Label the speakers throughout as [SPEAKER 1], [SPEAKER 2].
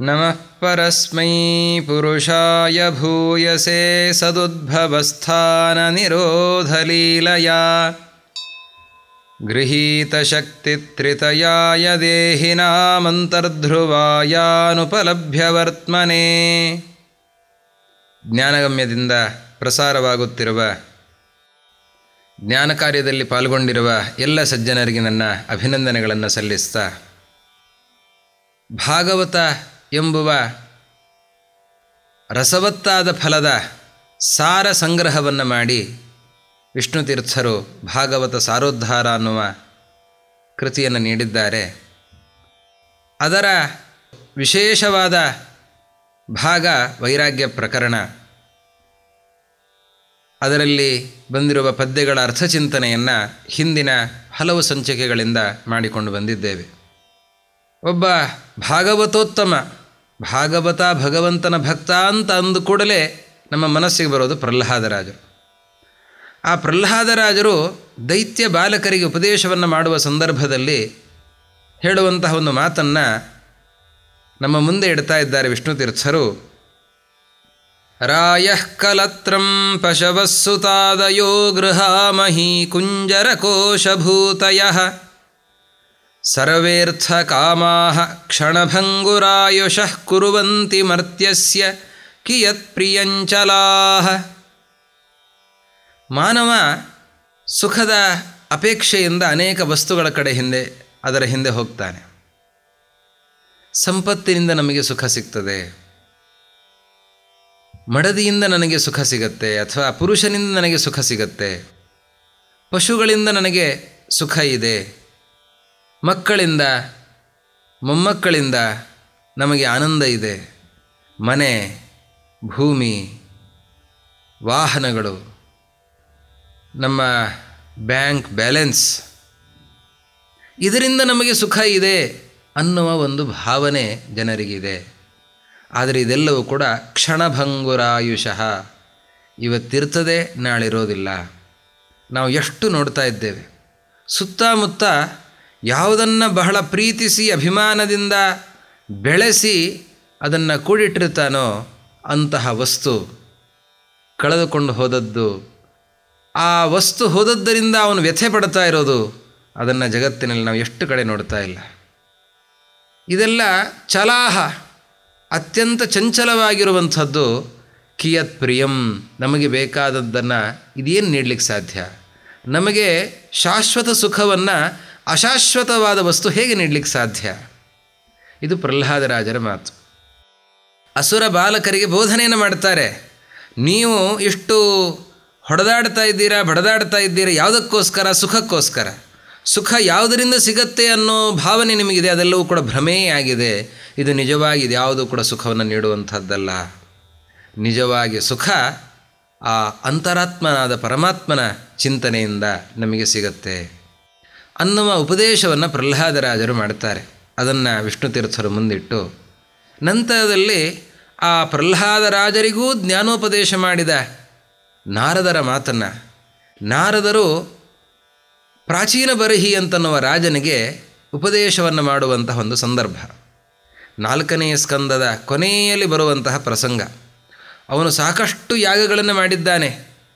[SPEAKER 1] नमः परस्मै पुरुषाय भूयसे सदुद्भवस्थाननिरोधलीलया गृहीतशक्तित्रितयाय देहिनामन्तर्ध्रुवायानुपलभ್ಯವರ್ತ್ಮನೆ ಜ್ಞಾನಗಮ್ಯದಿಂದ ಪ್ರಸಾರವಾಗುತ್ತಿರುವ ಜ್ಞಾನ ಕಾರ್ಯದಲ್ಲಿ ಪಾಲ್ಗೊಂಡಿರುವ ಎಲ್ಲ ಸಜ್ಜನರಿಗೆ ನನ್ನ ಅಭಿನಂದನೆಗಳನ್ನು ಸಲ್ಲಿಸ್ತಾ ಭಾಗವತ ಎಂಬುವ ರಸವತ್ತಾದ ಫಲದ ಸಾರ ಸಂಗ್ರಹವನ್ನು ಮಾಡಿ ವಿಷ್ಣು ತೀರ್ಥರು ಭಾಗವತ ಸಾರೋದ್ಧಾರ ಅನ್ನುವ ಕೃತಿಯನ್ನು ನೀಡಿದ್ದಾರೆ ಅದರ ವಿಶೇಷವಾದ ಭಾಗ ವೈರಾಗ್ಯ ಪ್ರಕರಣ ಅದರಲ್ಲಿ ಬಂದಿರುವ ಪದ್ಯಗಳ ಅರ್ಥಚಿಂತನೆಯನ್ನು ಹಿಂದಿನ ಹಲವು ಸಂಚಿಕೆಗಳಿಂದ ಮಾಡಿಕೊಂಡು ಬಂದಿದ್ದೇವೆ ಒಬ್ಬ ಭಾಗವತೋತ್ತಮ ಭಾಗವತ ಭಗವಂತನ ಭಕ್ತ ಅಂತ ಅಂದು ಕೂಡಲೇ ನಮ್ಮ ಮನಸ್ಸಿಗೆ ಬರೋದು ಪ್ರಹ್ಲಾದರಾಜರು ಆ ಪ್ರಹ್ಲಾದರಾಜರು ದೈತ್ಯ ಬಾಲಕರಿಗೆ ಉಪದೇಶವನ್ನು ಮಾಡುವ ಸಂದರ್ಭದಲ್ಲಿ ಹೇಳುವಂತಹ ಒಂದು ಮಾತನ್ನು ನಮ್ಮ ಮುಂದೆ ಇಡ್ತಾ ಇದ್ದಾರೆ ವಿಷ್ಣು ತೀರ್ಥರು ರಾಯಃ ಕಲತ್ರಂ ಪಶವಸ್ಸುತಾದಯೋ ಗೃಹಾಮಹಿ ಕುಂಜರಕೋಶಭೂತಯ ಸರ್ವೇರ್ಥ ಕಾಮಾ ಕ್ಷಣಭಂಗುರಾಯುಷಃ ಕುರುವಂತಿ ಮರ್ತ್ಯಸ್ಯ ಕಿಯತ್ ಪ್ರಿಯಂಚಲಾ ಮಾನವ ಸುಖದ ಅಪೇಕ್ಷೆಯಿಂದ ಅನೇಕ ವಸ್ತುಗಳ ಕಡೆ ಹಿಂದೆ ಅದರ ಹಿಂದೆ ಹೋಗ್ತಾನೆ ಸಂಪತ್ತಿನಿಂದ ನಮಗೆ ಸುಖ ಸಿಗ್ತದೆ ಮಡದಿಯಿಂದ ನನಗೆ ಸುಖ ಸಿಗತ್ತೆ ಅಥವಾ ಪುರುಷನಿಂದ ನನಗೆ ಸುಖ ಸಿಗತ್ತೆ ಪಶುಗಳಿಂದ ನನಗೆ ಸುಖ ಇದೆ ಮಕ್ಕಳಿಂದ ಮೊಮ್ಮಕ್ಕಳಿಂದ ನಮಗೆ ಆನಂದ ಇದೆ ಮನೆ ಭೂಮಿ ವಾಹನಗಳು ನಮ್ಮ ಬ್ಯಾಂಕ್ ಬ್ಯಾಲೆನ್ಸ್ ಇದರಿಂದ ನಮಗೆ ಸುಖ ಇದೆ ಅನ್ನುವ ಒಂದು ಭಾವನೆ ಜನರಿಗಿದೆ ಆದರೆ ಇದೆಲ್ಲವೂ ಕೂಡ ಕ್ಷಣಭಂಗುರಾಯುಷಃ ಇವತ್ತಿರ್ತದೆ ನಾಳಿರೋದಿಲ್ಲ ನಾವು ಎಷ್ಟು ನೋಡ್ತಾ ಇದ್ದೇವೆ ಸುತ್ತಮುತ್ತ ಯಾವುದನ್ನು ಬಹಳ ಪ್ರೀತಿಸಿ ಅಭಿಮಾನದಿಂದ ಬೆಳೆಸಿ ಅದನ್ನು ಕೂಡಿಟ್ಟಿರ್ತಾನೋ ಅಂತಹ ವಸ್ತು ಕಳೆದುಕೊಂಡು ಹೋದದ್ದು ಆ ವಸ್ತು ಹೋದದ್ದರಿಂದ ಅವನು ವ್ಯಥೆ ಪಡ್ತಾ ಇರೋದು ಅದನ್ನು ಜಗತ್ತಿನಲ್ಲಿ ನಾವು ಎಷ್ಟು ಕಡೆ ನೋಡ್ತಾ ಇಲ್ಲ ಇದೆಲ್ಲ ಚಲಾಹ ಅತ್ಯಂತ ಚಂಚಲವಾಗಿರುವಂಥದ್ದು ಕಿಯತ್ ಪ್ರಿಯಂ ನಮಗೆ ಬೇಕಾದದ್ದನ್ನು ಇದೇನು ನೀಡಲಿಕ್ಕೆ ಸಾಧ್ಯ ನಮಗೆ ಶಾಶ್ವತ ಸುಖವನ್ನು ಅಶಾಶ್ವತವಾದ ವಸ್ತು ಹೇಗೆ ನೀಡಲಿಕ್ಕೆ ಸಾಧ್ಯ ಇದು ಪ್ರಹ್ಲಾದರಾಜರ ಮಾತು ಅಸುರ ಬಾಲಕರಿಗೆ ಬೋಧನೆಯನ್ನು ಮಾಡ್ತಾರೆ ನೀವು ಇಷ್ಟು ಹೊಡೆದಾಡ್ತಾ ಇದ್ದೀರಾ ಬಡದಾಡ್ತಾ ಇದ್ದೀರಾ ಯಾವುದಕ್ಕೋಸ್ಕರ ಸುಖಕ್ಕೋಸ್ಕರ ಸುಖ ಯಾವುದರಿಂದ ಸಿಗತ್ತೆ ಅನ್ನೋ ಭಾವನೆ ನಿಮಗಿದೆ ಅದೆಲ್ಲವೂ ಕೂಡ ಭ್ರಮೆಯೇ ಆಗಿದೆ ಇದು ನಿಜವಾಗಿ ಇದು ಯಾವುದೂ ಕೂಡ ಸುಖವನ್ನು ನೀಡುವಂಥದ್ದಲ್ಲ ನಿಜವಾಗಿ ಸುಖ ಆ ಅಂತರಾತ್ಮನಾದ ಪರಮಾತ್ಮನ ಚಿಂತನೆಯಿಂದ ನಮಗೆ ಸಿಗತ್ತೆ ಅನ್ನುವ ಉಪದೇಶವನ್ನು ಪ್ರಹ್ಲಾದರಾಜರು ಮಾಡ್ತಾರೆ ಅದನ್ನು ವಿಷ್ಣು ತೀರ್ಥರು ಮುಂದಿಟ್ಟು ನಂತರದಲ್ಲಿ ಆ ಪ್ರಹ್ಲಾದರಾಜರಿಗೂ ಜ್ಞಾನೋಪದೇಶ ಮಾಡಿದ ನಾರದರ ಮಾತನ್ನು ನಾರದರು ಪ್ರಾಚೀನ ಬರಹಿ ಅಂತನ್ನುವ ರಾಜನಿಗೆ ಉಪದೇಶವನ್ನು ಮಾಡುವಂತಹ ಒಂದು ಸಂದರ್ಭ ನಾಲ್ಕನೆಯ ಸ್ಕಂದದ ಕೊನೆಯಲ್ಲಿ ಬರುವಂತಹ ಪ್ರಸಂಗ ಅವನು ಸಾಕಷ್ಟು ಯಾಗಗಳನ್ನು ಮಾಡಿದ್ದಾನೆ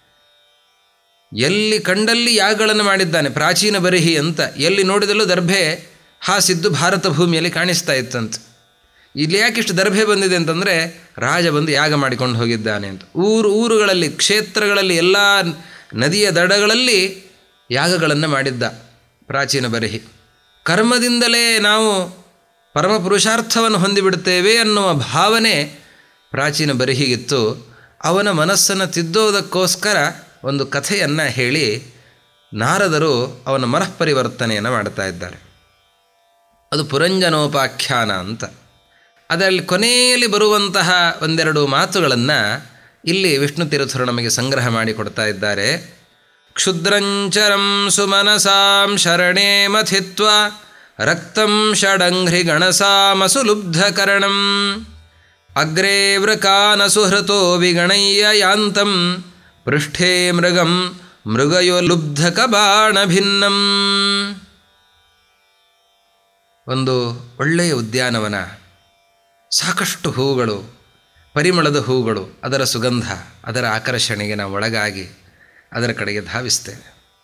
[SPEAKER 1] ಎಲ್ಲಿ ಕಂಡಲ್ಲಿ ಯಾಗಗಳನ್ನು ಮಾಡಿದ್ದಾನೆ ಪ್ರಾಚೀನ ಬರಹಿ ಅಂತ ಎಲ್ಲಿ ನೋಡಿದಲ್ಲೂ ದರ್ಭೆ ಹಾಸಿದ್ದು ಭಾರತ ಭೂಮಿಯಲ್ಲಿ ಕಾಣಿಸ್ತಾ ಇತ್ತಂತೆ ಇಲ್ಲಿ ಯಾಕಿಷ್ಟು ದರ್ಭೆ ಬಂದಿದೆ ಅಂತಂದರೆ ರಾಜ ಬಂದು ಯಾಗ ಮಾಡಿಕೊಂಡು ಹೋಗಿದ್ದಾನೆ ಅಂತ ಊರು ಊರುಗಳಲ್ಲಿ ಕ್ಷೇತ್ರಗಳಲ್ಲಿ ಎಲ್ಲ ನದಿಯ ದಡಗಳಲ್ಲಿ ಯಾಗಗಳನ್ನು ಮಾಡಿದ್ದ ಪ್ರಾಚೀನ ಬರಹಿ ಕರ್ಮದಿಂದಲೇ ನಾವು ಪರಮ ಪುರುಷಾರ್ಥವನ್ನು ಹೊಂದಿಬಿಡುತ್ತೇವೆ ಅನ್ನುವ ಭಾವನೆ ಪ್ರಾಚೀನ ಬರಹಿಗಿತ್ತು ಅವನ ಮನಸ್ಸನ್ನು ತಿದ್ದೋದಕ್ಕೋಸ್ಕರ ಒಂದು ಕಥೆಯನ್ನು ಹೇಳಿ ನಾರದರು ಅವನ ಮನಃಪರಿವರ್ತನೆಯನ್ನು ಮಾಡ್ತಾ ಇದ್ದಾರೆ ಅದು ಪುರಂಜನೋಪಾಖ್ಯಾನ ಅಂತ ಅದರಲ್ಲಿ ಕೊನೆಯಲ್ಲಿ ಬರುವಂತಹ ಒಂದೆರಡು ಮಾತುಗಳನ್ನು ಇಲ್ಲಿ ವಿಷ್ಣು ತೀರ್ಥರು ನಮಗೆ ಸಂಗ್ರಹ ಮಾಡಿ ಕೊಡ್ತಾ ಇದ್ದಾರೆ ಕ್ಷುದ್ರಂಚರಂ ಸುಮನಸಾಂ ಶರಣೇ ಮಥಿತ್ವ ರಕ್ತಂ ಷಡಂಘ್ರಿ ಗಣಸಾಮಸುಲುಬ್ಧಕರಣಂ ಅಗ್ರೇ ವೃಕಾನಸುಹೃತೋ ವಿಗಣಯ್ಯ ಯಾಂತಂ ಪೃಷ್ಠೇ ಮೃಗಂ ಮೃಗಯೋ ಲುಬ್ಧಕ ಬಾಣಭಿನ್ನಂ ಒಂದು ಒಳ್ಳೆಯ ಉದ್ಯಾನವನ ಸಾಕಷ್ಟು ಹೂಗಳು ಪರಿಮಳದ ಹೂಗಳು ಅದರ ಸುಗಂಧ ಅದರ ಆಕರ್ಷಣೆಗೆ ನಾವು ಒಳಗಾಗಿ ಅದರ ಕಡೆಗೆ ಧಾವಿಸ್ತೇವೆ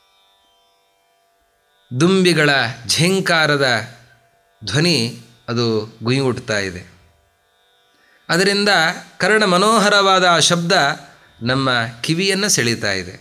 [SPEAKER 1] ದುಂಬಿಗಳ ಝೇಂಕಾರದ ಧ್ವನಿ ಅದು ಗುಯ್ಯುಟ್ತಾ ಇದೆ ಅದರಿಂದ ಕರ್ಣ ಮನೋಹರವಾದ ಆ ಶಬ್ದ ನಮ್ಮ ಕಿವಿಯನ್ನು ಸೆಳೀತಾ ಇದೆ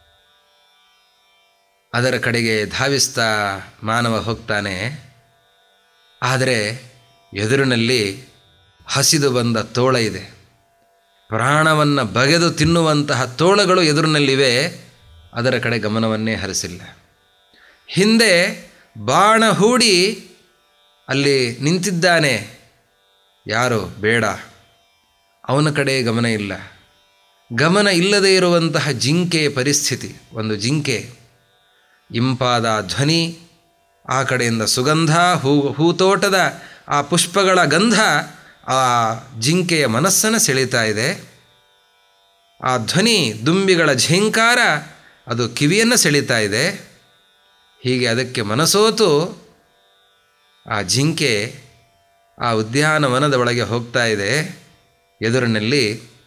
[SPEAKER 1] ಅದರ ಕಡೆಗೆ ಧಾವಿಸ್ತಾ ಮಾನವ ಹೋಗ್ತಾನೆ ಆದರೆ ಎದುರಿನಲ್ಲಿ ಹಸಿದು ಬಂದ ತೋಳ ಇದೆ ಪ್ರಾಣವನ್ನು ಬಗೆದು ತಿನ್ನುವಂತಹ ತೋಳಗಳು ಎದುರಿನಲ್ಲಿವೆ ಅದರ ಕಡೆ ಗಮನವನ್ನೇ ಹರಿಸಿಲ್ಲ ಹಿಂದೆ ಬಾಣ ಹೂಡಿ ಅಲ್ಲಿ ನಿಂತಿದ್ದಾನೆ ಯಾರು ಬೇಡ ಅವನ ಕಡೆ ಗಮನ ಇಲ್ಲ ಗಮನ ಇಲ್ಲದೇ ಇರುವಂತಹ ಜಿಂಕೆಯ ಪರಿಸ್ಥಿತಿ ಒಂದು ಜಿಂಕೆ ಇಂಪಾದ ಧ್ವನಿ ಆ ಕಡೆಯಿಂದ ಸುಗಂಧ ಹೂ ಹೂತೋಟದ ಆ ಪುಷ್ಪಗಳ ಗಂಧ ಆ ಜಿಂಕೆಯ ಮನಸ್ಸನ್ನು ಸೆಳೀತಾ ಇದೆ ಆ ಧ್ವನಿ ದುಂಬಿಗಳ ಝೇಂಕಾರ ಅದು ಕಿವಿಯನ್ನು ಸೆಳೀತಾ ಇದೆ ಹೀಗೆ ಅದಕ್ಕೆ ಮನಸೋತು ಆ ಜಿಂಕೆ ಆ ಉದ್ಯಾನವನದ ಒಳಗೆ ಹೋಗ್ತಾ ಇದೆ ಎದುರಿನಲ್ಲಿ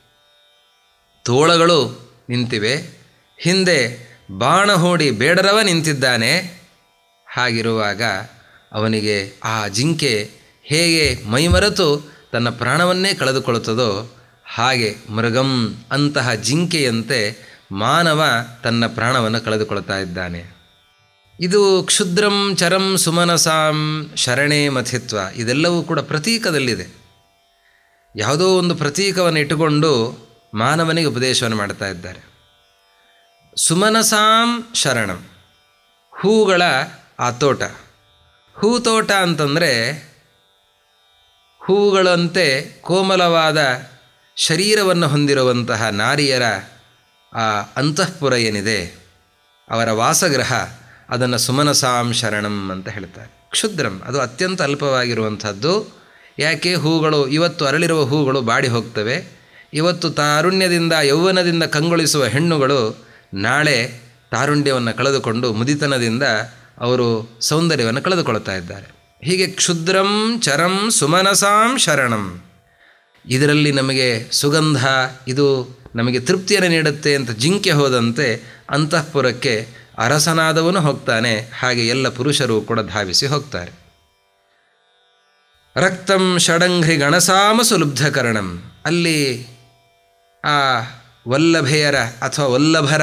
[SPEAKER 1] ತೋಳಗಳು ನಿಂತಿವೆ ಹಿಂದೆ ಬಾಣ ಹೂಡಿ ಬೇಡರವ ನಿಂತಿದ್ದಾನೆ ಹಾಗಿರುವಾಗ ಅವನಿಗೆ ಆ ಜಿಂಕೆ ಹೇಗೆ ಮೈಮರೆತು ತನ್ನ ಪ್ರಾಣವನ್ನೇ ಕಳೆದುಕೊಳ್ಳುತ್ತದೋ ಹಾಗೆ ಮೃಗಂ ಅಂತಹ ಜಿಂಕೆಯಂತೆ ಮಾನವ ತನ್ನ ಪ್ರಾಣವನ್ನು ಕಳೆದುಕೊಳ್ತಾ ಇದ್ದಾನೆ ಇದು ಕ್ಷುದ್ರಂ ಚರಂ ಸುಮನಸಾಂ ಶರಣೆ ಮಥಿತ್ವ ಇದೆಲ್ಲವೂ ಕೂಡ ಪ್ರತೀಕದಲ್ಲಿದೆ ಯಾವುದೋ ಒಂದು ಪ್ರತೀಕವನ್ನು ಇಟ್ಟುಕೊಂಡು ಮಾನವನಿಗೆ ಉಪದೇಶವನ್ನು ಮಾಡ್ತಾ ಇದ್ದಾರೆ ಸುಮನಸಾಂ ಶರಣಂ ಹೂಗಳ ಆ ತೋಟ ಹೂತೋಟ ಅಂತಂದರೆ ಹೂಗಳಂತೆ ಕೋಮಲವಾದ ಶರೀರವನ್ನು ಹೊಂದಿರುವಂತಹ ನಾರಿಯರ ಆ ಅಂತಃಪುರ ಏನಿದೆ ಅವರ ವಾಸಗೃಹ ಅದನ್ನು ಸುಮನಸಾಂ ಶರಣಂ ಅಂತ ಹೇಳ್ತಾರೆ ಕ್ಷುದ್ರಂ ಅದು ಅತ್ಯಂತ ಅಲ್ಪವಾಗಿರುವಂಥದ್ದು ಯಾಕೆ ಹೂಗಳು ಇವತ್ತು ಅರಳಿರುವ ಹೂಗಳು ಬಾಡಿ ಹೋಗ್ತವೆ ಇವತ್ತು ತಾರುಣ್ಯದಿಂದ ಯೌವನದಿಂದ ಕಂಗೊಳಿಸುವ ಹೆಣ್ಣುಗಳು ನಾಳೆ ತಾರುಣ್ಯವನ್ನು ಕಳೆದುಕೊಂಡು ಮುದಿತನದಿಂದ ಅವರು ಸೌಂದರ್ಯವನ್ನು ಕಳೆದುಕೊಳ್ತಾ ಇದ್ದಾರೆ ಹೀಗೆ ಕ್ಷುದ್ರಂ ಚರಂ ಸುಮನಸಾಂ ಶರಣಂ ಇದರಲ್ಲಿ ನಮಗೆ ಸುಗಂಧ ಇದು ನಮಗೆ ತೃಪ್ತಿಯನ್ನು ನೀಡುತ್ತೆ ಅಂತ ಜಿಂಕೆ ಹೋದಂತೆ ಅಂತಃಪುರಕ್ಕೆ ಅರಸನಾದವನು ಹೋಗ್ತಾನೆ ಹಾಗೆ ಎಲ್ಲ ಪುರುಷರು ಕೂಡ ಧಾವಿಸಿ ಹೋಗ್ತಾರೆ ರಕ್ತಂ ಷಡಂಘ್ರಿ ಗಣಸಾಮ ಸುಲುಬ್ಧಕರಣಂ ಅಲ್ಲಿ ಆ ವಲ್ಲಭೆಯರ ಅಥವಾ ವಲ್ಲಭರ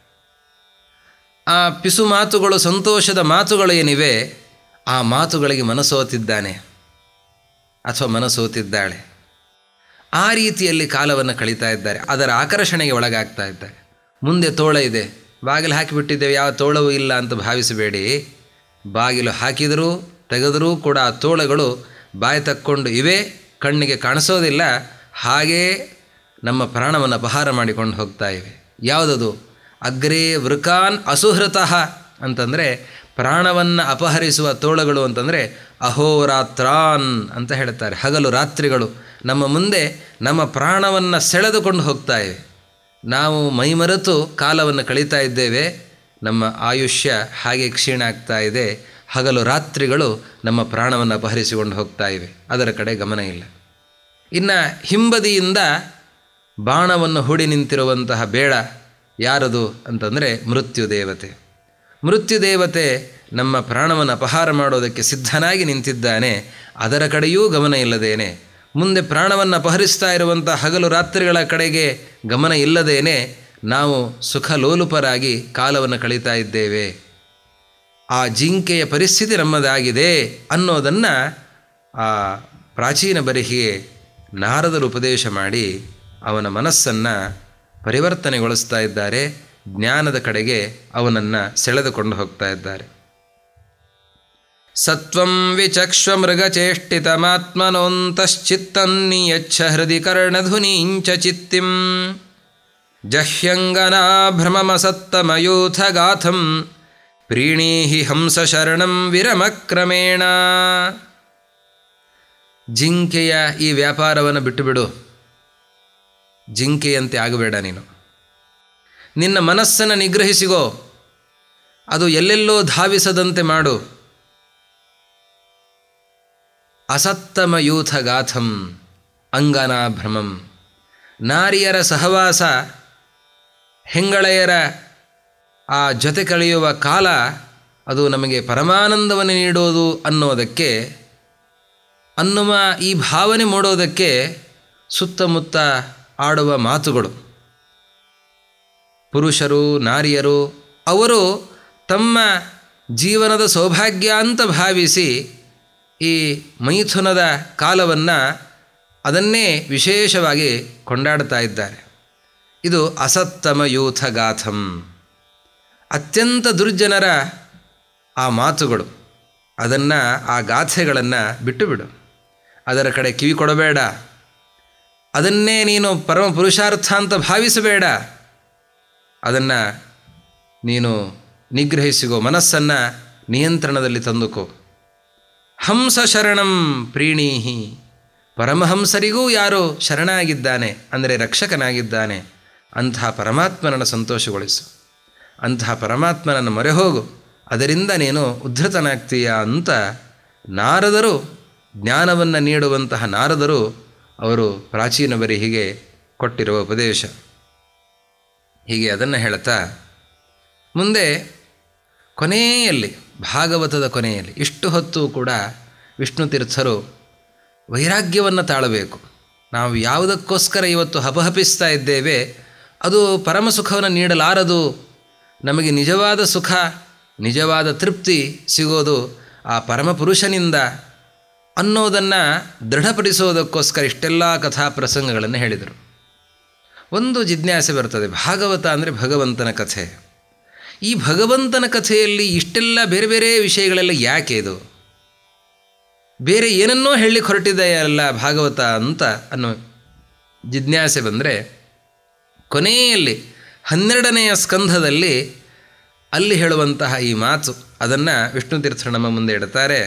[SPEAKER 1] ಆ ಪಿಸು ಮಾತುಗಳು ಸಂತೋಷದ ಮಾತುಗಳು ಏನಿವೆ ಆ ಮಾತುಗಳಿಗೆ ಮನಸೋತಿದ್ದಾನೆ ಅಥವಾ ಮನಸೋತಿದ್ದಾಳೆ ಆ ರೀತಿಯಲ್ಲಿ ಕಾಲವನ್ನು ಕಳೀತಾ ಇದ್ದಾರೆ ಅದರ ಆಕರ್ಷಣೆಗೆ ಒಳಗಾಗ್ತಾ ಇದ್ದಾರೆ ಮುಂದೆ ತೋಳ ಇದೆ ಬಾಗಿಲು ಹಾಕಿಬಿಟ್ಟಿದ್ದೇವೆ ಯಾವ ತೋಳವೂ ಇಲ್ಲ ಅಂತ ಭಾವಿಸಬೇಡಿ ಬಾಗಿಲು ಹಾಕಿದರೂ ತೆಗೆದರೂ ಕೂಡ ಆ ತೋಳಗಳು ಬಾಯಿ ತಕ್ಕೊಂಡು ಇವೆ ಕಣ್ಣಿಗೆ ಕಾಣಿಸೋದಿಲ್ಲ ಹಾಗೇ ನಮ್ಮ ಪ್ರಾಣವನ್ನು ಅಪಹಾರ ಮಾಡಿಕೊಂಡು ಹೋಗ್ತಾ ಇವೆ ಯಾವುದದು ಅಗ್ರೇ ವೃಕಾನ್ ಅಸುಹೃತಃ ಅಂತಂದರೆ ಪ್ರಾಣವನ್ನು ಅಪಹರಿಸುವ ತೋಳಗಳು ಅಂತಂದರೆ ಅಹೋರಾತ್ರಾನ್ ಅಂತ ಹೇಳ್ತಾರೆ ಹಗಲು ರಾತ್ರಿಗಳು ನಮ್ಮ ಮುಂದೆ ನಮ್ಮ ಪ್ರಾಣವನ್ನು ಸೆಳೆದುಕೊಂಡು ಹೋಗ್ತಾ ಇವೆ ನಾವು ಮೈಮರೆತು ಕಾಲವನ್ನು ಕಳೀತಾ ಇದ್ದೇವೆ ನಮ್ಮ ಆಯುಷ್ಯ ಹಾಗೆ ಕ್ಷೀಣ ಆಗ್ತಾ ಇದೆ ಹಗಲು ರಾತ್ರಿಗಳು ನಮ್ಮ ಪ್ರಾಣವನ್ನು ಅಪಹರಿಸಿಕೊಂಡು ಹೋಗ್ತಾ ಇವೆ ಅದರ ಕಡೆ ಗಮನ ಇಲ್ಲ ಇನ್ನು ಹಿಂಬದಿಯಿಂದ ಬಾಣವನ್ನು ಹೂಡಿ ನಿಂತಿರುವಂತಹ ಬೇಡ ಯಾರದು ಅಂತಂದರೆ ಮೃತ್ಯು ದೇವತೆ ಮೃತ್ಯು ದೇವತೆ ನಮ್ಮ ಪ್ರಾಣವನ್ನು ಅಪಹಾರ ಮಾಡೋದಕ್ಕೆ ಸಿದ್ಧನಾಗಿ ನಿಂತಿದ್ದಾನೆ ಅದರ ಕಡೆಯೂ ಗಮನ ಇಲ್ಲದೇನೆ ಮುಂದೆ ಪ್ರಾಣವನ್ನು ಅಪಹರಿಸ್ತಾ ಇರುವಂಥ ಹಗಲು ರಾತ್ರಿಗಳ ಕಡೆಗೆ ಗಮನ ಇಲ್ಲದೇನೆ ನಾವು ಸುಖ ಲೋಲುಪರಾಗಿ ಕಾಲವನ್ನು ಕಳೀತಾ ಇದ್ದೇವೆ ಆ ಜಿಂಕೆಯ ಪರಿಸ್ಥಿತಿ ನಮ್ಮದಾಗಿದೆ ಅನ್ನೋದನ್ನು ಆ ಪ್ರಾಚೀನ ಬರಿಹಿಗೆ ನಾರದರು ಉಪದೇಶ ಮಾಡಿ ಅವನ ಮನಸ್ಸನ್ನು ಪರಿವರ್ತನೆಗೊಳಿಸ್ತಾ ಇದ್ದಾರೆ ಜ್ಞಾನದ ಕಡೆಗೆ ಅವನನ್ನು ಸೆಳೆದುಕೊಂಡು ಹೋಗ್ತಾ ಇದ್ದಾರೆ ಸತ್ವಂ ವಿಚಕ್ಷ್ವ ಮೃಗಚೇಷ್ಟಿತಮಾತ್ಮನೋಂತಶ್ಚಿತ್ತನ್ನಿಯಚ್ಛ ಹೃದಿ ಕರ್ಣಧುನೀಂಚ ಚಿತ್ತಿಂ ಜಹ್ಯಂಗನಾಭ್ರಮಮಸತ್ತಮಯೂಥಗಾಥಂ ಪ್ರೀಣೀಹಿ ಹಂಸಶರಣಂ ವಿರಮಕ್ರಮೇಣ ಜಿಂಕೆಯ ಈ ವ್ಯಾಪಾರವನ್ನು ಬಿಟ್ಟುಬಿಡು ಜಿಂಕೆಯಂತೆ ಆಗಬೇಡ ನೀನು ನಿನ್ನ ಮನಸ್ಸನ್ನು ನಿಗ್ರಹಿಸಿಗೋ ಅದು ಎಲ್ಲೆಲ್ಲೋ ಧಾವಿಸದಂತೆ ಮಾಡು ಅಸತ್ತಮಯೂಥಗಾಥಂ ಅಂಗನಾಭ್ರಮಂ ನಾರಿಯರ ಸಹವಾಸ ಹೆಂಗಳೆಯರ ಆ ಜೊತೆ ಕಳೆಯುವ ಕಾಲ ಅದು ನಮಗೆ ಪರಮಾನಂದವನ್ನು ನೀಡೋದು ಅನ್ನೋದಕ್ಕೆ ಅನ್ನುವ ಈ ಭಾವನೆ ಮೂಡೋದಕ್ಕೆ ಸುತ್ತಮುತ್ತ ಆಡುವ ಮಾತುಗಳು ಪುರುಷರು ನಾರಿಯರು ಅವರು ತಮ್ಮ ಜೀವನದ ಸೌಭಾಗ್ಯ ಅಂತ ಭಾವಿಸಿ ಈ ಮೈಥುನದ ಕಾಲವನ್ನು ಅದನ್ನೇ ವಿಶೇಷವಾಗಿ ಕೊಂಡಾಡ್ತಾ ಇದ್ದಾರೆ ಇದು ಅಸತ್ತಮ ಯೂಥಗಾಥಂ ಅತ್ಯಂತ ದುರ್ಜನರ ಆ ಮಾತುಗಳು ಅದನ್ನು ಆ ಗಾಥೆಗಳನ್ನು ಬಿಟ್ಟು ಬಿಡು ಅದರ ಕಡೆ ಕಿವಿ ಕೊಡಬೇಡ ಅದನ್ನೇ ನೀನು ಪರಮ ಪುರುಷಾರ್ಥ ಅಂತ ಭಾವಿಸಬೇಡ ಅದನ್ನು ನೀನು ನಿಗ್ರಹಿಸಿಗೋ ಮನಸ್ಸನ್ನು ನಿಯಂತ್ರಣದಲ್ಲಿ ತಂದುಕೋ ಹಂಸ ಶರಣಂ ಪ್ರೀಣೀಹಿ ಪರಮಹಂಸರಿಗೂ ಯಾರೋ ಶರಣಾಗಿದ್ದಾನೆ ಅಂದರೆ ರಕ್ಷಕನಾಗಿದ್ದಾನೆ ಅಂತಹ ಪರಮಾತ್ಮನನ್ನು ಸಂತೋಷಗೊಳಿಸು ಅಂತಹ ಪರಮಾತ್ಮನನ್ನು ಮೊರೆ ಹೋಗು ಅದರಿಂದ ನೀನು ಉದ್ಧತನಾಗ್ತೀಯ ಅಂತ ನಾರದರು ಜ್ಞಾನವನ್ನು ನೀಡುವಂತಹ ನಾರದರು ಅವರು ಪ್ರಾಚೀನ ಬರಿಹಿಗೆ ಕೊಟ್ಟಿರುವ ಉಪದೇಶ ಹೀಗೆ ಅದನ್ನು ಹೇಳ್ತಾ ಮುಂದೆ ಕೊನೆಯಲ್ಲಿ ಭಾಗವತದ ಕೊನೆಯಲ್ಲಿ ಇಷ್ಟು ಹೊತ್ತು ಕೂಡ ವಿಷ್ಣು ತೀರ್ಥರು ವೈರಾಗ್ಯವನ್ನು ತಾಳಬೇಕು ನಾವು ಯಾವುದಕ್ಕೋಸ್ಕರ ಇವತ್ತು ಹಪಹಪಿಸ್ತಾ ಇದ್ದೇವೆ ಅದು ಪರಮ ಸುಖವನ್ನು ನೀಡಲಾರದು ನಮಗೆ ನಿಜವಾದ ಸುಖ ನಿಜವಾದ ತೃಪ್ತಿ ಸಿಗೋದು ಆ ಪರಮಪುರುಷನಿಂದ ಅನ್ನೋದನ್ನು ದೃಢಪಡಿಸೋದಕ್ಕೋಸ್ಕರ ಇಷ್ಟೆಲ್ಲ ಕಥಾ ಪ್ರಸಂಗಗಳನ್ನು ಹೇಳಿದರು ಒಂದು ಜಿಜ್ಞಾಸೆ ಬರ್ತದೆ ಭಾಗವತ ಅಂದರೆ ಭಗವಂತನ ಕಥೆ ಈ ಭಗವಂತನ ಕಥೆಯಲ್ಲಿ ಇಷ್ಟೆಲ್ಲ ಬೇರೆ ಬೇರೆ ವಿಷಯಗಳೆಲ್ಲ ಯಾಕೆ ಇದು ಬೇರೆ ಏನನ್ನೋ ಹೇಳಲಿಕ್ಕೆ ಹೊರಟಿದೆಯಲ್ಲ ಭಾಗವತ ಅಂತ ಅನ್ನೋ ಜಿಜ್ಞಾಸೆ ಬಂದರೆ ಕೊನೆಯಲ್ಲಿ ಹನ್ನೆರಡನೆಯ ಸ್ಕಂಧದಲ್ಲಿ ಅಲ್ಲಿ ಹೇಳುವಂತಹ ಈ ಮಾತು ಅದನ್ನು ವಿಷ್ಣು ತೀರ್ಥರು ನಮ್ಮ ಮುಂದೆ ಇಡ್ತಾರೆ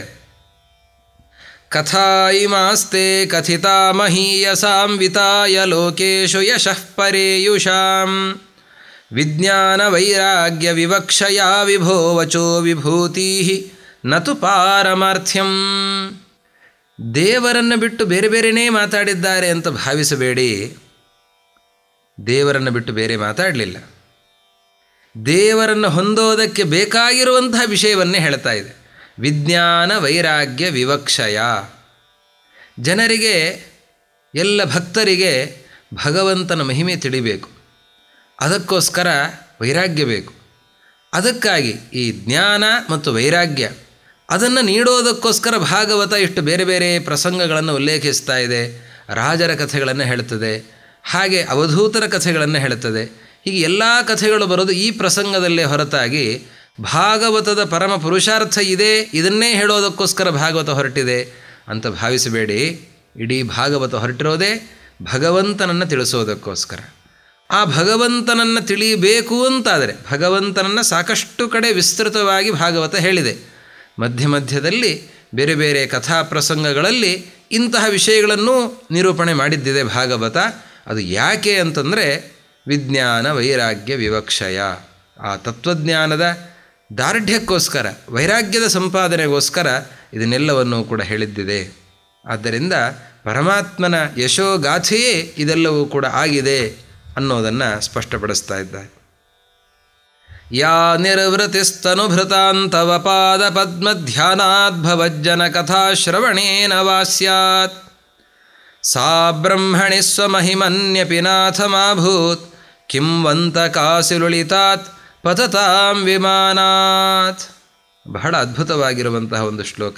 [SPEAKER 1] ಕಥಾ ಇಮಾಸ್ತೆ ಕಥಿತಾ ಮಹೀಯಸಾಂ ವಿತಾಯ ಲೋಕೇಶು ಯಶಃ ಪರೇಯುಷಾಂ ವಿಜ್ಞಾನ ವೈರಾಗ್ಯ ವಿವಕ್ಷಯಾ ವಿಭೋ ವಚೋ ವಿಭೂತಿ ನತು ಪಾರಮಾರ್ಥ್ಯಂ ದೇವರನ್ನು ಬಿಟ್ಟು ಬೇರೆ ಬೇರೆನೇ ಮಾತಾಡಿದ್ದಾರೆ ಅಂತ ಭಾವಿಸಬೇಡಿ ದೇವರನ್ನು ಬಿಟ್ಟು ಬೇರೆ ಮಾತಾಡಲಿಲ್ಲ ದೇವರನ್ನು ಹೊಂದೋದಕ್ಕೆ ಬೇಕಾಗಿರುವಂತಹ ವಿಷಯವನ್ನೇ ಹೇಳ್ತಾ ಇದೆ ವಿಜ್ಞಾನ ವೈರಾಗ್ಯ ವಿವಕ್ಷಯ ಜನರಿಗೆ ಎಲ್ಲ ಭಕ್ತರಿಗೆ ಭಗವಂತನ ಮಹಿಮೆ ತಿಳಿಬೇಕು ಅದಕ್ಕೋಸ್ಕರ ವೈರಾಗ್ಯ ಬೇಕು ಅದಕ್ಕಾಗಿ ಈ ಜ್ಞಾನ ಮತ್ತು ವೈರಾಗ್ಯ ಅದನ್ನು ನೀಡೋದಕ್ಕೋಸ್ಕರ ಭಾಗವತ ಇಷ್ಟು ಬೇರೆ ಬೇರೆ ಪ್ರಸಂಗಗಳನ್ನು ಉಲ್ಲೇಖಿಸ್ತಾ ಇದೆ ರಾಜರ ಕಥೆಗಳನ್ನು ಹೇಳ್ತದೆ ಹಾಗೆ ಅವಧೂತರ ಕಥೆಗಳನ್ನು ಹೇಳುತ್ತದೆ ಹೀಗೆ ಎಲ್ಲ ಕಥೆಗಳು ಬರೋದು ಈ ಪ್ರಸಂಗದಲ್ಲೇ ಹೊರತಾಗಿ ಭಾಗವತದ ಪರಮ ಪುರುಷಾರ್ಥ ಇದೆ ಇದನ್ನೇ ಹೇಳೋದಕ್ಕೋಸ್ಕರ ಭಾಗವತ ಹೊರಟಿದೆ ಅಂತ ಭಾವಿಸಬೇಡಿ ಇಡೀ ಭಾಗವತ ಹೊರಟಿರೋದೇ ಭಗವಂತನನ್ನು ತಿಳಿಸೋದಕ್ಕೋಸ್ಕರ ಆ ಭಗವಂತನನ್ನು ತಿಳಿಯಬೇಕು ಅಂತಾದರೆ ಭಗವಂತನನ್ನು ಸಾಕಷ್ಟು ಕಡೆ ವಿಸ್ತೃತವಾಗಿ ಭಾಗವತ ಹೇಳಿದೆ ಮಧ್ಯ ಮಧ್ಯದಲ್ಲಿ ಬೇರೆ ಬೇರೆ ಕಥಾ ಪ್ರಸಂಗಗಳಲ್ಲಿ ಇಂತಹ ವಿಷಯಗಳನ್ನು ನಿರೂಪಣೆ ಮಾಡಿದ್ದಿದೆ ಭಾಗವತ ಅದು ಯಾಕೆ ಅಂತಂದರೆ ವಿಜ್ಞಾನ ವೈರಾಗ್ಯ ವಿವಕ್ಷಯ ಆ ತತ್ವಜ್ಞಾನದ ದಾರ್ಢ್ಯಕ್ಕೋಸ್ಕರ ವೈರಾಗ್ಯದ ಸಂಪಾದನೆಗೋಸ್ಕರ ಇದನ್ನೆಲ್ಲವನ್ನೂ ಕೂಡ ಹೇಳಿದ್ದಿದೆ ಆದ್ದರಿಂದ ಪರಮಾತ್ಮನ ಯಶೋಗಾಥೆಯೇ ಇದೆಲ್ಲವೂ ಕೂಡ ಆಗಿದೆ ಅನ್ನೋದನ್ನು ಸ್ಪಷ್ಟಪಡಿಸ್ತಾ ಇದ್ದಾರೆ ಯಾ ನಿರ್ವೃತಿಸ್ತನುಭೃತಾಂತವ ಪಾದ ಪದ್ಮಧ್ಯಾನಾದ್ಭವಜ್ಜನ ಕಥಾಶ್ರವಣೇನ ವಾ ಸ್ಯಾತ್ ಸಾ ಬ್ರಹ್ಮಣಿ ಸ್ವಮಹಿಮನ್ಯಪಿ ನಾಥಮಾಭೂತ್ ಕಿಂವಂತ ಕಾಸಿಲುಳಿತಾತ್ ಪತತಾಂ ವಿಮಾನಾತ್ ಬಹಳ ಅದ್ಭುತವಾಗಿರುವಂತಹ ಒಂದು ಶ್ಲೋಕ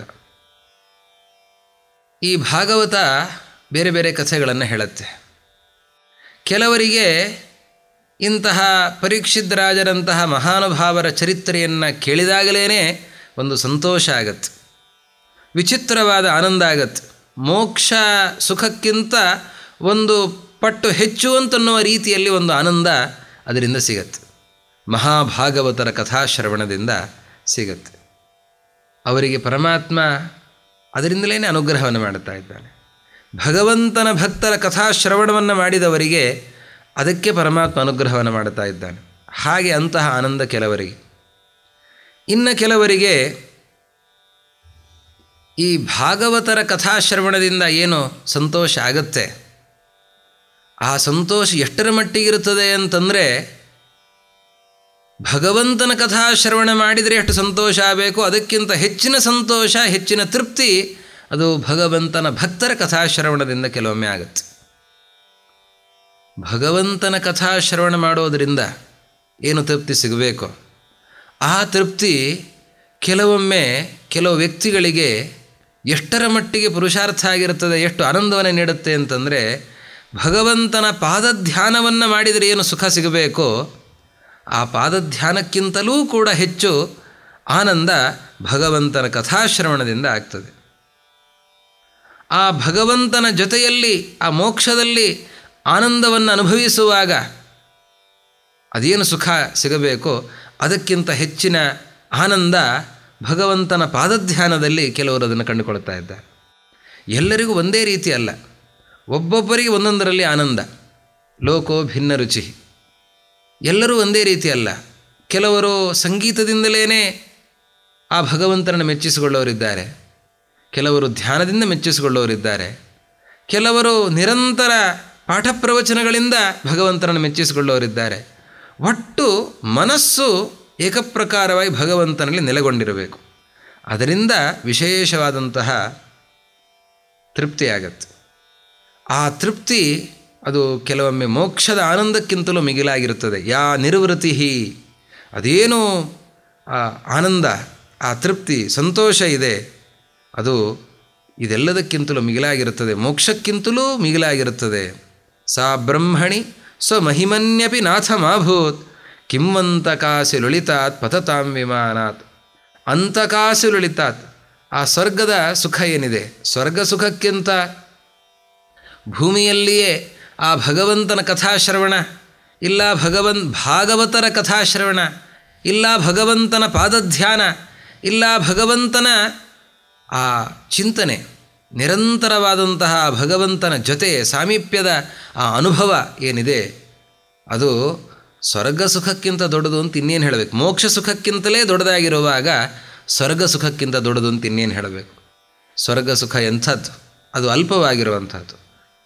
[SPEAKER 1] ಈ ಭಾಗವತ ಬೇರೆ ಬೇರೆ ಕಥೆಗಳನ್ನು ಹೇಳುತ್ತೆ ಕೆಲವರಿಗೆ ಇಂತಹ ಪರೀಕ್ಷಿತ್ ರಾಜರಂತಹ ಮಹಾನುಭಾವರ ಚರಿತ್ರೆಯನ್ನು ಕೇಳಿದಾಗಲೇ ಒಂದು ಸಂತೋಷ ಆಗತ್ತೆ ವಿಚಿತ್ರವಾದ ಆನಂದ ಆಗತ್ತೆ ಮೋಕ್ಷ ಸುಖಕ್ಕಿಂತ ಒಂದು ಪಟ್ಟು ಹೆಚ್ಚು ಅಂತನ್ನುವ ರೀತಿಯಲ್ಲಿ ಒಂದು ಆನಂದ ಅದರಿಂದ ಸಿಗತ್ತೆ ಮಹಾಭಾಗವತರ ಕಥಾಶ್ರವಣದಿಂದ ಸಿಗತ್ತೆ ಅವರಿಗೆ ಪರಮಾತ್ಮ ಅದರಿಂದಲೇ ಅನುಗ್ರಹವನ್ನು ಮಾಡುತ್ತಾ ಇದ್ದಾನೆ ಭಗವಂತನ ಭಕ್ತರ ಕಥಾಶ್ರವಣವನ್ನು ಮಾಡಿದವರಿಗೆ ಅದಕ್ಕೆ ಪರಮಾತ್ಮ ಅನುಗ್ರಹವನ್ನು ಮಾಡುತ್ತಾ ಇದ್ದಾನೆ ಹಾಗೆ ಅಂತಹ ಆನಂದ ಕೆಲವರಿಗೆ ಇನ್ನು ಕೆಲವರಿಗೆ ಈ ಭಾಗವತರ ಕಥಾಶ್ರವಣದಿಂದ ಏನು ಸಂತೋಷ ಆಗತ್ತೆ ಆ ಸಂತೋಷ ಎಷ್ಟರ ಮಟ್ಟಿಗಿರುತ್ತದೆ ಅಂತಂದರೆ ಭಗವಂತನ ಕಥಾಶ್ರವಣ ಮಾಡಿದರೆ ಎಷ್ಟು ಸಂತೋಷ ಆಗಬೇಕು ಅದಕ್ಕಿಂತ ಹೆಚ್ಚಿನ ಸಂತೋಷ ಹೆಚ್ಚಿನ ತೃಪ್ತಿ ಅದು ಭಗವಂತನ ಭಕ್ತರ ಕಥಾಶ್ರವಣದಿಂದ ಕೆಲವೊಮ್ಮೆ ಆಗುತ್ತೆ ಭಗವಂತನ ಕಥಾಶ್ರವಣ ಮಾಡೋದರಿಂದ ಏನು ತೃಪ್ತಿ ಸಿಗಬೇಕು ಆ ತೃಪ್ತಿ ಕೆಲವೊಮ್ಮೆ ಕೆಲವು ವ್ಯಕ್ತಿಗಳಿಗೆ ಎಷ್ಟರ ಮಟ್ಟಿಗೆ ಪುರುಷಾರ್ಥ ಆಗಿರುತ್ತದೆ ಎಷ್ಟು ಆನಂದವನ್ನು ನೀಡುತ್ತೆ ಅಂತಂದರೆ ಭಗವಂತನ ಪಾದಧ್ಯಾನವನ್ನು ಮಾಡಿದರೆ ಏನು ಸುಖ ಸಿಗಬೇಕೋ ಆ ಪಾದಧ್ಯಾನಕ್ಕಿಂತಲೂ ಕೂಡ ಹೆಚ್ಚು ಆನಂದ ಭಗವಂತನ ಕಥಾಶ್ರವಣದಿಂದ ಆಗ್ತದೆ ಆ ಭಗವಂತನ ಜೊತೆಯಲ್ಲಿ ಆ ಮೋಕ್ಷದಲ್ಲಿ ಆನಂದವನ್ನು ಅನುಭವಿಸುವಾಗ ಅದೇನು ಸುಖ ಸಿಗಬೇಕೋ ಅದಕ್ಕಿಂತ ಹೆಚ್ಚಿನ ಆನಂದ ಭಗವಂತನ ಪಾದಧ್ಯಾನದಲ್ಲಿ ಕೆಲವರು ಅದನ್ನು ಕಂಡುಕೊಳ್ತಾ ಇದ್ದಾರೆ ಎಲ್ಲರಿಗೂ ಒಂದೇ ರೀತಿ ಅಲ್ಲ ಒಬ್ಬೊಬ್ಬರಿಗೆ ಒಂದೊಂದರಲ್ಲಿ ಆನಂದ ಲೋಕೋ ಭಿನ್ನ ರುಚಿ ಎಲ್ಲರೂ ಒಂದೇ ರೀತಿ ಅಲ್ಲ ಕೆಲವರು ಸಂಗೀತದಿಂದಲೇ ಆ ಭಗವಂತನನ್ನು ಮೆಚ್ಚಿಸಿಕೊಳ್ಳೋರಿದ್ದಾರೆ ಕೆಲವರು ಧ್ಯಾನದಿಂದ ಮೆಚ್ಚಿಸಿಕೊಳ್ಳೋರಿದ್ದಾರೆ ಕೆಲವರು ನಿರಂತರ ಪಾಠ ಪ್ರವಚನಗಳಿಂದ ಭಗವಂತನನ್ನು ಮೆಚ್ಚಿಸಿಕೊಳ್ಳೋರಿದ್ದಾರೆ ಒಟ್ಟು ಮನಸ್ಸು ಏಕಪ್ರಕಾರವಾಗಿ ಭಗವಂತನಲ್ಲಿ ನೆಲೆಗೊಂಡಿರಬೇಕು ಅದರಿಂದ ವಿಶೇಷವಾದಂತಹ ತೃಪ್ತಿಯಾಗತ್ತೆ ಆ ತೃಪ್ತಿ ಅದು ಕೆಲವೊಮ್ಮೆ ಮೋಕ್ಷದ ಆನಂದಕ್ಕಿಂತಲೂ ಮಿಗಿಲಾಗಿರುತ್ತದೆ ಯಾ ನಿರ್ವೃತಿ ಅದೇನು ಆ ಆನಂದ ಆ ತೃಪ್ತಿ ಸಂತೋಷ ಇದೆ ಅದು ಇದೆಲ್ಲದಕ್ಕಿಂತಲೂ ಮಿಗಿಲಾಗಿರುತ್ತದೆ ಮೋಕ್ಷಕ್ಕಿಂತಲೂ ಮಿಗಿಲಾಗಿರುತ್ತದೆ ಸಾ ಬ್ರಹ್ಮಣಿ ಸ್ವಮಹಿಮನ್ಯಪಿ ನಾಥಮಾಭೂತ್ ಕಿಮ್ಮಂತಕಾಸಿ ಲುಳಿತಾತ್ ಪತತಾಂ ವಿಮಾನಾತ್ ಅಂತಕಾಸಿ ಲುಳಿತಾತ್ ಆ ಸ್ವರ್ಗದ ಸುಖ ಏನಿದೆ ಸ್ವರ್ಗ ಸುಖಕ್ಕಿಂತ ಭೂಮಿಯಲ್ಲಿಯೇ ಆ ಭಗವಂತನ ಕಥಾಶ್ರವಣ ಇಲ್ಲ ಭಗವನ್ ಭಾಗವತರ ಕಥಾಶ್ರವಣ ಇಲ್ಲ ಭಗವಂತನ ಪಾದಧ್ಯಾನ ಇಲ್ಲ ಭಗವಂತನ ಆ ಚಿಂತನೆ ನಿರಂತರವಾದಂತಹ ಭಗವಂತನ ಜೊತೆ ಸಾಮೀಪ್ಯದ ಆ ಅನುಭವ ಏನಿದೆ ಅದು ಸ್ವರ್ಗ ಸುಖಕ್ಕಿಂತ ದೊಡ್ಡದು ಅಂತ ಇನ್ನೇನು ಹೇಳಬೇಕು ಮೋಕ್ಷ ಸುಖಕ್ಕಿಂತಲೇ ದೊಡ್ಡದಾಗಿರುವಾಗ ಸ್ವರ್ಗ ಸುಖಕ್ಕಿಂತ ದೊಡ್ಡದು ಅಂತ ಇನ್ನೇನು ಹೇಳಬೇಕು ಸ್ವರ್ಗ ಸುಖ ಎಂಥದ್ದು ಅದು ಅಲ್ಪವಾಗಿರುವಂಥದ್ದು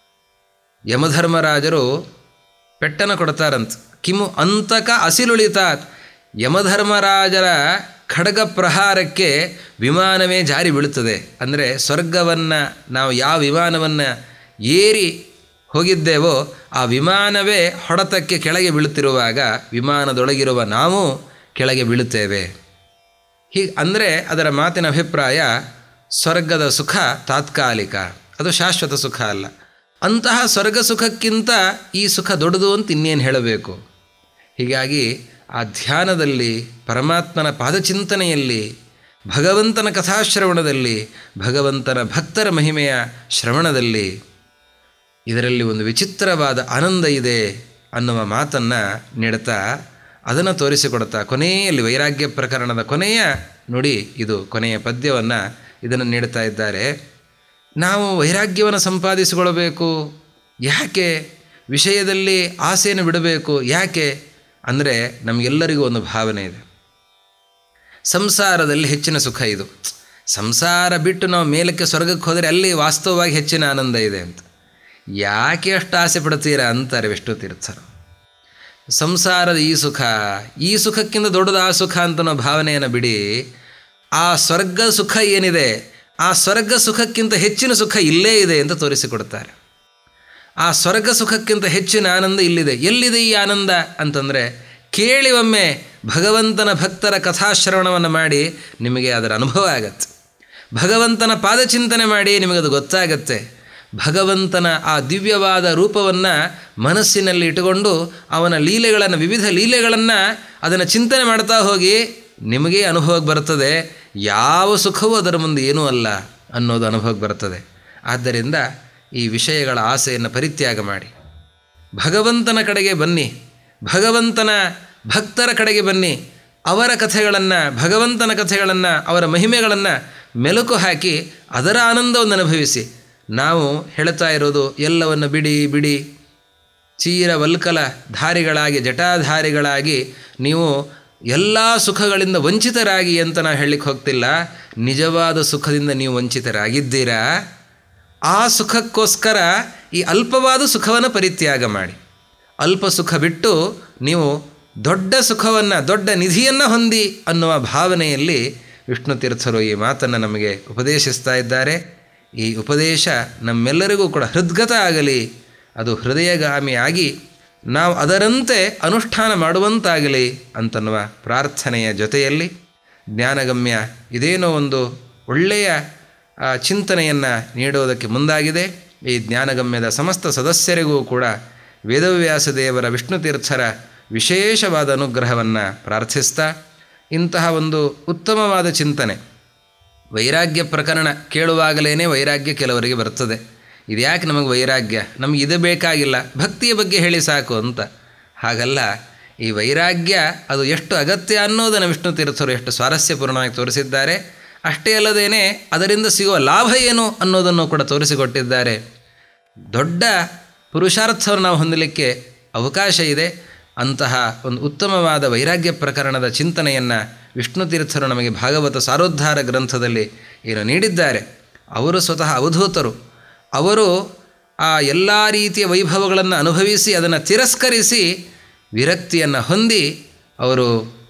[SPEAKER 1] ಯಮಧರ್ಮರಾಜರು ಪೆಟ್ಟನ ಕೊಡ್ತಾರಂತ ಕಿಮು ಅಂತಕ ಅಸಿಲುಳಿತಾತ್ ಯಮಧರ್ಮರಾಜರ ಖಡ್ಗ ಪ್ರಹಾರಕ್ಕೆ ವಿಮಾನವೇ ಜಾರಿ ಬೀಳುತ್ತದೆ ಅಂದರೆ ಸ್ವರ್ಗವನ್ನು ನಾವು ಯಾವ ವಿಮಾನವನ್ನು ಏರಿ ಹೋಗಿದ್ದೇವೋ ಆ ವಿಮಾನವೇ ಹೊಡೆತಕ್ಕೆ ಕೆಳಗೆ ಬೀಳುತ್ತಿರುವಾಗ ವಿಮಾನದೊಳಗಿರುವ ನಾವು ಕೆಳಗೆ ಬೀಳುತ್ತೇವೆ ಹೀಗೆ ಅಂದರೆ ಅದರ ಮಾತಿನ ಅಭಿಪ್ರಾಯ ಸ್ವರ್ಗದ ಸುಖ ತಾತ್ಕಾಲಿಕ ಅದು ಶಾಶ್ವತ ಸುಖ ಅಲ್ಲ ಅಂತಹ ಸ್ವರ್ಗ ಸುಖಕ್ಕಿಂತ ಈ ಸುಖ ದೊಡ್ಡದು ಅಂತ ಇನ್ನೇನು ಹೇಳಬೇಕು ಹೀಗಾಗಿ ಆ ಧ್ಯಾನದಲ್ಲಿ ಪರಮಾತ್ಮನ ಪಾದಚಿಂತನೆಯಲ್ಲಿ ಭಗವಂತನ ಕಥಾಶ್ರವಣದಲ್ಲಿ ಭಗವಂತನ ಭಕ್ತರ ಮಹಿಮೆಯ ಶ್ರವಣದಲ್ಲಿ ಇದರಲ್ಲಿ ಒಂದು ವಿಚಿತ್ರವಾದ ಆನಂದ ಇದೆ ಅನ್ನುವ ಮಾತನ್ನು ನೀಡುತ್ತಾ ಅದನ್ನು ತೋರಿಸಿಕೊಡುತ್ತಾ ಕೊನೆಯಲ್ಲಿ ವೈರಾಗ್ಯ ಪ್ರಕರಣದ ಕೊನೆಯ ನುಡಿ ಇದು ಕೊನೆಯ ಪದ್ಯವನ್ನು ಇದನ್ನು ನೀಡುತ್ತಾ ಇದ್ದಾರೆ ನಾವು ವೈರಾಗ್ಯವನ್ನು ಸಂಪಾದಿಸಿಕೊಳ್ಳಬೇಕು ಯಾಕೆ ವಿಷಯದಲ್ಲಿ ಆಸೆಯನ್ನು ಬಿಡಬೇಕು ಯಾಕೆ ಅಂದರೆ ನಮಗೆಲ್ಲರಿಗೂ ಒಂದು ಭಾವನೆ ಇದೆ ಸಂಸಾರದಲ್ಲಿ ಹೆಚ್ಚಿನ ಸುಖ ಇದು ಸಂಸಾರ ಬಿಟ್ಟು ನಾವು ಮೇಲಕ್ಕೆ ಸ್ವರ್ಗಕ್ಕೆ ಹೋದರೆ ಅಲ್ಲಿ ವಾಸ್ತವವಾಗಿ ಹೆಚ್ಚಿನ ಆನಂದ ಇದೆ ಅಂತ ಯಾಕೆ ಅಷ್ಟು ಆಸೆ ಪಡ್ತೀರಾ ಅಂತಾರೆ ವಿಷ್ಣು ತೀರ್ಥರು ಸಂಸಾರದ ಈ ಸುಖ ಈ ಸುಖಕ್ಕಿಂತ ದೊಡ್ಡದು ಆ ಸುಖ ಅಂತ ನಾವು ಭಾವನೆಯನ್ನು ಬಿಡಿ ಆ ಸ್ವರ್ಗ ಸುಖ ಏನಿದೆ ಆ ಸ್ವರ್ಗ ಸುಖಕ್ಕಿಂತ ಹೆಚ್ಚಿನ ಸುಖ ಇಲ್ಲೇ ಇದೆ ಅಂತ ತೋರಿಸಿಕೊಡ್ತಾರೆ ಆ ಸ್ವರ್ಗ ಸುಖಕ್ಕಿಂತ ಹೆಚ್ಚಿನ ಆನಂದ ಇಲ್ಲಿದೆ ಎಲ್ಲಿದೆ ಈ ಆನಂದ ಅಂತಂದರೆ ಕೇಳಿ ಒಮ್ಮೆ ಭಗವಂತನ ಭಕ್ತರ ಕಥಾಶ್ರವಣವನ್ನು ಮಾಡಿ ನಿಮಗೆ ಅದರ ಅನುಭವ ಆಗತ್ತೆ ಭಗವಂತನ ಪಾದಚಿಂತನೆ ಮಾಡಿ ನಿಮಗದು ಗೊತ್ತಾಗತ್ತೆ ಭಗವಂತನ ಆ ದಿವ್ಯವಾದ ರೂಪವನ್ನು ಮನಸ್ಸಿನಲ್ಲಿ ಇಟ್ಟುಕೊಂಡು ಅವನ ಲೀಲೆಗಳನ್ನು ವಿವಿಧ ಲೀಲೆಗಳನ್ನು ಅದನ್ನು ಚಿಂತನೆ ಮಾಡ್ತಾ ಹೋಗಿ ನಿಮಗೆ ಅನುಭವಕ್ಕೆ ಬರ್ತದೆ ಯಾವ ಸುಖವೂ ಅದರ ಮುಂದೆ ಏನೂ ಅಲ್ಲ ಅನ್ನೋದು ಅನುಭವಕ್ಕೆ ಬರ್ತದೆ ಆದ್ದರಿಂದ ಈ ವಿಷಯಗಳ ಆಸೆಯನ್ನು ಪರಿತ್ಯಾಗ ಮಾಡಿ ಭಗವಂತನ ಕಡೆಗೆ ಬನ್ನಿ ಭಗವಂತನ ಭಕ್ತರ ಕಡೆಗೆ ಬನ್ನಿ ಅವರ ಕಥೆಗಳನ್ನು ಭಗವಂತನ ಕಥೆಗಳನ್ನು ಅವರ ಮಹಿಮೆಗಳನ್ನು ಮೆಲುಕು ಹಾಕಿ ಅದರ ಆನಂದವನ್ನು ಅನುಭವಿಸಿ ನಾವು ಹೇಳ್ತಾ ಇರೋದು ಎಲ್ಲವನ್ನು ಬಿಡಿ ಬಿಡಿ ಚೀರ ವಲ್ಕಲ ಧಾರಿಗಳಾಗಿ ಜಟಾಧಾರಿಗಳಾಗಿ ನೀವು ಎಲ್ಲ ಸುಖಗಳಿಂದ ವಂಚಿತರಾಗಿ ಅಂತ ನಾವು ಹೇಳಲಿಕ್ಕೆ ಹೋಗ್ತಿಲ್ಲ ನಿಜವಾದ ಸುಖದಿಂದ ನೀವು ವಂಚಿತರಾಗಿದ್ದೀರಾ ಆ ಸುಖಕ್ಕೋಸ್ಕರ ಈ ಅಲ್ಪವಾದ ಸುಖವನ್ನು ಪರಿತ್ಯಾಗ ಮಾಡಿ ಅಲ್ಪ ಸುಖ ಬಿಟ್ಟು ನೀವು ದೊಡ್ಡ ಸುಖವನ್ನು ದೊಡ್ಡ ನಿಧಿಯನ್ನು ಹೊಂದಿ ಅನ್ನುವ ಭಾವನೆಯಲ್ಲಿ ವಿಷ್ಣು ತೀರ್ಥರು ಈ ಮಾತನ್ನು ನಮಗೆ ಉಪದೇಶಿಸ್ತಾ ಇದ್ದಾರೆ ಈ ಉಪದೇಶ ನಮ್ಮೆಲ್ಲರಿಗೂ ಕೂಡ ಹೃದ್ಗತ ಆಗಲಿ ಅದು ಹೃದಯಗಾಮಿ ಆಗಿ ನಾವು ಅದರಂತೆ ಅನುಷ್ಠಾನ ಮಾಡುವಂತಾಗಲಿ ಅಂತನ್ನುವ ಪ್ರಾರ್ಥನೆಯ ಜೊತೆಯಲ್ಲಿ ಜ್ಞಾನಗಮ್ಯ ಇದೇನೋ ಒಂದು ಒಳ್ಳೆಯ ಚಿಂತನೆಯನ್ನು ನೀಡೋದಕ್ಕೆ ಮುಂದಾಗಿದೆ ಈ ಜ್ಞಾನಗಮ್ಯದ ಸಮಸ್ತ ಸದಸ್ಯರಿಗೂ ಕೂಡ ವೇದವ್ಯಾಸ ದೇವರ ವಿಷ್ಣು ತೀರ್ಥರ ವಿಶೇಷವಾದ ಅನುಗ್ರಹವನ್ನು ಪ್ರಾರ್ಥಿಸ್ತಾ ಇಂತಹ ಒಂದು ಉತ್ತಮವಾದ ಚಿಂತನೆ ವೈರಾಗ್ಯ ಪ್ರಕರಣ ಕೇಳುವಾಗಲೇ ವೈರಾಗ್ಯ ಕೆಲವರಿಗೆ ಬರ್ತದೆ ಇದ್ಯಾಕೆ ನಮಗೆ ವೈರಾಗ್ಯ ನಮಗೆ ಇದು ಬೇಕಾಗಿಲ್ಲ ಭಕ್ತಿಯ ಬಗ್ಗೆ ಹೇಳಿ ಸಾಕು ಅಂತ ಹಾಗಲ್ಲ ಈ ವೈರಾಗ್ಯ ಅದು ಎಷ್ಟು ಅಗತ್ಯ ಅನ್ನೋದನ್ನು ವಿಷ್ಣು ತೀರ್ಥರು ಎಷ್ಟು ಸ್ವಾರಸ್ಯಪೂರ್ಣವಾಗಿ ತೋರಿಸಿದ್ದಾರೆ ಅಷ್ಟೇ ಅಲ್ಲದೇನೆ ಅದರಿಂದ ಸಿಗುವ ಲಾಭ ಏನು ಅನ್ನೋದನ್ನು ಕೂಡ ತೋರಿಸಿಕೊಟ್ಟಿದ್ದಾರೆ ದೊಡ್ಡ ಪುರುಷಾರ್ಥವನ್ನು ನಾವು ಹೊಂದಲಿಕ್ಕೆ ಅವಕಾಶ ಇದೆ ಅಂತಹ ಒಂದು ಉತ್ತಮವಾದ ವೈರಾಗ್ಯ ಪ್ರಕರಣದ ಚಿಂತನೆಯನ್ನು ವಿಷ್ಣು ತೀರ್ಥರು ನಮಗೆ ಭಾಗವತ ಸಾರೋದ್ಧಾರ ಗ್ರಂಥದಲ್ಲಿ ಏನು ನೀಡಿದ್ದಾರೆ ಅವರು ಸ್ವತಃ ಅವಧೂತರು ಅವರು ಆ ಎಲ್ಲ ರೀತಿಯ ವೈಭವಗಳನ್ನು ಅನುಭವಿಸಿ ಅದನ್ನು ತಿರಸ್ಕರಿಸಿ ವಿರಕ್ತಿಯನ್ನು ಹೊಂದಿ ಅವರು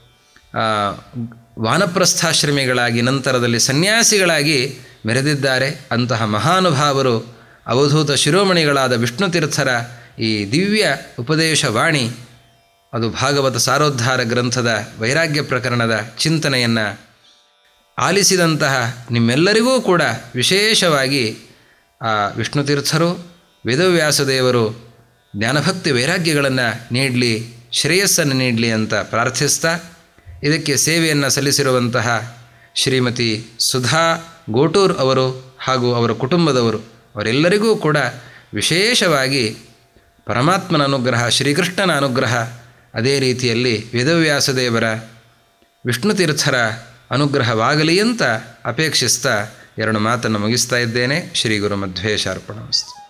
[SPEAKER 1] ವಾನಪ್ರಸ್ಥಾಶ್ರಮಿಗಳಾಗಿ ನಂತರದಲ್ಲಿ ಸನ್ಯಾಸಿಗಳಾಗಿ ಮೆರೆದಿದ್ದಾರೆ ಅಂತಹ ಮಹಾನುಭಾವರು ಅವಧೂತ ಶಿರೋಮಣಿಗಳಾದ ವಿಷ್ಣು ತೀರ್ಥರ ಈ ದಿವ್ಯ ಉಪದೇಶವಾಣಿ ಅದು ಭಾಗವತ ಸಾರೋದ್ಧಾರ ಗ್ರಂಥದ ವೈರಾಗ್ಯ ಪ್ರಕರಣದ ಚಿಂತನೆಯನ್ನು ಆಲಿಸಿದಂತಹ ನಿಮ್ಮೆಲ್ಲರಿಗೂ ಕೂಡ ವಿಶೇಷವಾಗಿ ಆ ವಿಷ್ಣು ತೀರ್ಥರು ವೇದವ್ಯಾಸದೇವರು ಜ್ಞಾನಭಕ್ತಿ ವೈರಾಗ್ಯಗಳನ್ನು ನೀಡಲಿ ಶ್ರೇಯಸ್ಸನ್ನು ನೀಡಲಿ ಅಂತ ಪ್ರಾರ್ಥಿಸ್ತಾ ಇದಕ್ಕೆ ಸೇವೆಯನ್ನು ಸಲ್ಲಿಸಿರುವಂತಹ ಶ್ರೀಮತಿ ಸುಧಾ ಗೋಟೂರ್ ಅವರು ಹಾಗೂ ಅವರ ಕುಟುಂಬದವರು ಅವರೆಲ್ಲರಿಗೂ ಕೂಡ ವಿಶೇಷವಾಗಿ ಪರಮಾತ್ಮನ ಅನುಗ್ರಹ ಶ್ರೀಕೃಷ್ಣನ ಅನುಗ್ರಹ ಅದೇ ರೀತಿಯಲ್ಲಿ ವೇದವ್ಯಾಸದೇವರ ವಿಷ್ಣು ತೀರ್ಥರ ಅನುಗ್ರಹವಾಗಲಿ ಅಂತ ಅಪೇಕ್ಷಿಸ್ತಾ ಎರಡು ಮಾತನ್ನು ಮುಗಿಸ್ತಾ ಇದ್ದೇನೆ ಶ್ರೀ ಗುರು ಮಧ್ವೇಶ ಅರ್ಪಣಮಸ್ತು